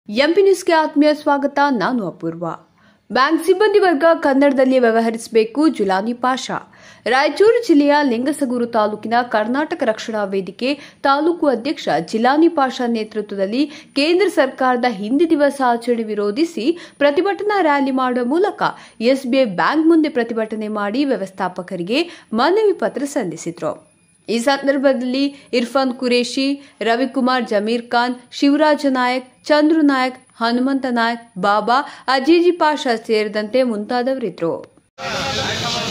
MP ನ್ಯೂಸ್ಗೆ ಆತ್ಮೀಯ ಸ್ವಾಗತ ನಾನು ಅಪೂರ್ವ ಬ್ಯಾಂಕ್ ಸಿಬ್ಬಂದಿ ವರ್ಗ ಕನ್ನಡದಲ್ಲಿ ವ್ಯವಹರಿಸಬೇಕು ಜುಲಾನಿ ಪಾಷಾ ರಾಯಚೂರು ಜಿಲ್ಲೆಯ ಲಿಂಗಸಗೂರು ತಾಲೂಕಿನ ಕರ್ನಾಟಕ ರಕ್ಷಣಾ ವೇದಿಕೆ ತಾಲೂಕು ಅಧ್ಯಕ್ಷ ಜಿಲಾನಿ ಪಾಷಾ ನೇತೃತ್ವದಲ್ಲಿ ಕೇಂದ್ರ ಸರ್ಕಾರದ ಹಿಂದಿ ದಿವಸ ಆಚರಣೆ ವಿರೋಧಿಸಿ ಪ್ರತಿಭಟನಾ ರ್ಯಾಲಿ ಮಾಡುವ ಮೂಲಕ ಎಸ್ಬಿಐ ಬ್ಯಾಂಕ್ ಮುಂದೆ ಪ್ರತಿಭಟನೆ ಮಾಡಿ ವ್ಯವಸ್ಥಾಪಕರಿಗೆ ಮನವಿ ಪತ್ರ ಸಲ್ಲಿಸಿದರು ಈ ಸಂದರ್ಭದಲ್ಲಿ ಇರ್ಫಾನ್ ಕುರೇಶಿ ರವಿಕುಮಾರ್ ಜಮೀರ್ ಖಾನ್ ಶಿವರಾಜ ನಾಯಕ್ ಚಂದ್ರು ನಾಯಕ್ ಹನುಮಂತ ನಾಯಕ್ ಬಾಬಾ ಅಜೀಜಿ ಪಾಷಾ ಸೇರಿದಂತೆ ಮುಂತಾದವರಿದ್ದರು